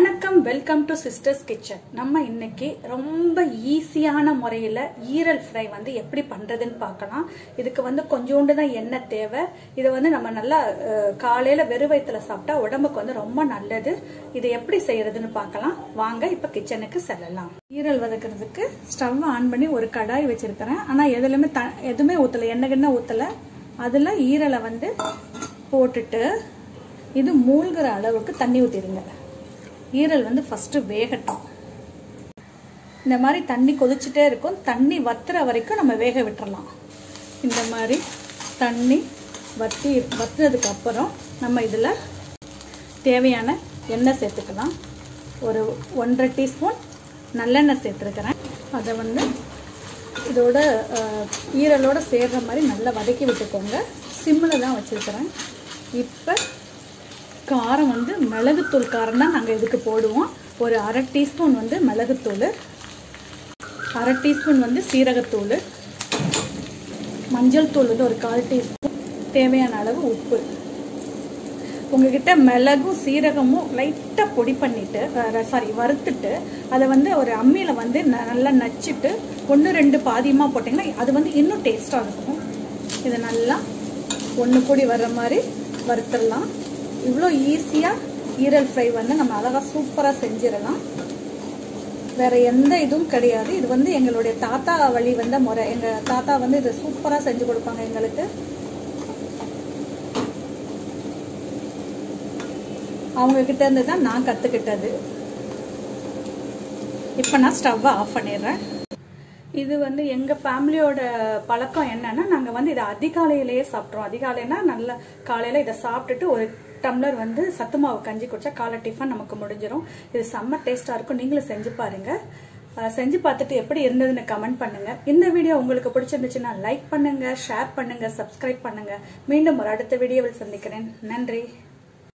வணக்கம் welcome to sisters kitchen நம்ம இன்னைக்கு ரொம்ப ஈஸியான முறையில் ஈரல் ஃப்ரை வந்து எப்படி பண்ணுறதுன்னு பார்க்கலாம் இதுக்கு வந்து கொஞ்சோண்டு தான் எண்ணெய் தேவை இதை வந்து நம்ம நல்லா அஹ், காலையில வெறும் வயிற்றுல சாப்பிட்டா உடம்புக்கு வந்து ரொம்ப நல்லது இது எப்படி செய்யறதுன்னு பார்க்கலாம் வாங்க இப்போ கிச்சனுக்கு செல்லலாம் ஈரல் வதக்கிறதுக்கு ஸ்டவ் ஆன் பண்ணி ஒரு கடாய் வச்சிருக்கிறேன் ஆனால் எதுலையுமே த எதுவுமே ஊற்றலை எண்ணெய் கிண்ண ஊற்றலை அதில் ஈரலை வந்து போட்டுட்டு இது மூழ்கிற அளவுக்கு தண்ணி ஊற்றிடுங்க ஈரல் வந்து ஃபஸ்ட்டு வேகட்டும் இந்த மாதிரி தண்ணி கொதிச்சுட்டே இருக்கும் தண்ணி வத்துற வரைக்கும் நம்ம வேக விட்டுறலாம் இந்த மாதிரி தண்ணி வத்தி வத்துனதுக்கு அப்புறம் நம்ம இதில் தேவையான எண்ணெய் சேர்த்துக்கலாம் ஒரு ஒன்றரை டீஸ்பூன் நல்லெண்ணெய் சேர்த்துருக்கிறேன் அதை வந்து இதோட அஹ், ஈரலோட சேர்ற மாதிரி நல்லா வதக்கி விட்டுக்கோங்க சிம்மில் தான் வச்சுருக்கிறேன் இப்போ காரம் வந்து மிளகுத்தூள் காரம் தான் நாங்கள் இதுக்கு போடுவோம் ஒரு அரை டீஸ்பூன் வந்து மிளகுத்தூள் அரை டீஸ்பூன் வந்து சீரகத்தூள் மஞ்சள் தூள் வந்து ஒரு கால் டீஸ்பூன் தேவையான அளவு உப்பு உங்ககிட்ட மிளகும் சீரகமும் லைட்டாக பொடி பண்ணிட்டு சாரி வறுத்துட்டு அதை வந்து ஒரு அம்மியில் வந்து ந- நல்லா நச்சுட்டு ஒன்று ரெண்டு பாதியமாக போட்டிங்கன்னா அது வந்து இன்னும் டேஸ்ட்டாக இருக்கும் இதை நல்லா ஒன்று கூடி வர்ற மாதிரி வறுத்துடலாம் இவ்வளோ ஈஸியாக ஈரல் ஃப்ரை வந்து நம்ம அழகாக சூப்பராக செஞ்சிடலாம் வேற எந்த இதுவும் கிடையாது இது வந்து எங்களுடைய தாத்தா வழி வந்த முறை எங்கள் தாத்தா வந்து இதை சூப்பராக செஞ்சு கொடுப்பாங்க எங்களுக்கு அவங்க கிட்ட இருந்து தான் நான் கற்றுக்கிட்டது இப்போ நான் ஸ்டவ்வை ஆஃப் பண்ணிடுறேன் இது வந்து எங்கள் ஃபேமிலியோட பழக்கம் என்னன்னா நாங்கள் வந்து இதை அதிகாலையிலேயே சாப்பிட்றோம் அதிகாலைனா நல்ல காலையில் இதை சாப்பிட்டுட்டு ஒரு டம்ளர் வந்து சத்து மாவு கஞ்சி குடிச்சா காலை டிஃபன் நமக்கு முடிஞ்சிடும் இது செம்ம டேஸ்ட்டாக இருக்கும் நீங்களும் செஞ்சு பாருங்க அஹ் செஞ்சு பார்த்துட்டு எப்படி இருந்ததுன்னு கமெண்ட் பண்ணுங்க இந்த வீடியோ உங்களுக்கு பிடிச்சிருந்துச்சுன்னா லைக் பண்ணுங்க ஷேர் பண்ணுங்க சப்ஸ்கிரைப் பண்ணுங்க மீண்டும் ஒரு அடுத்த வீடியோவில் சந்திக்கிறேன் நன்றி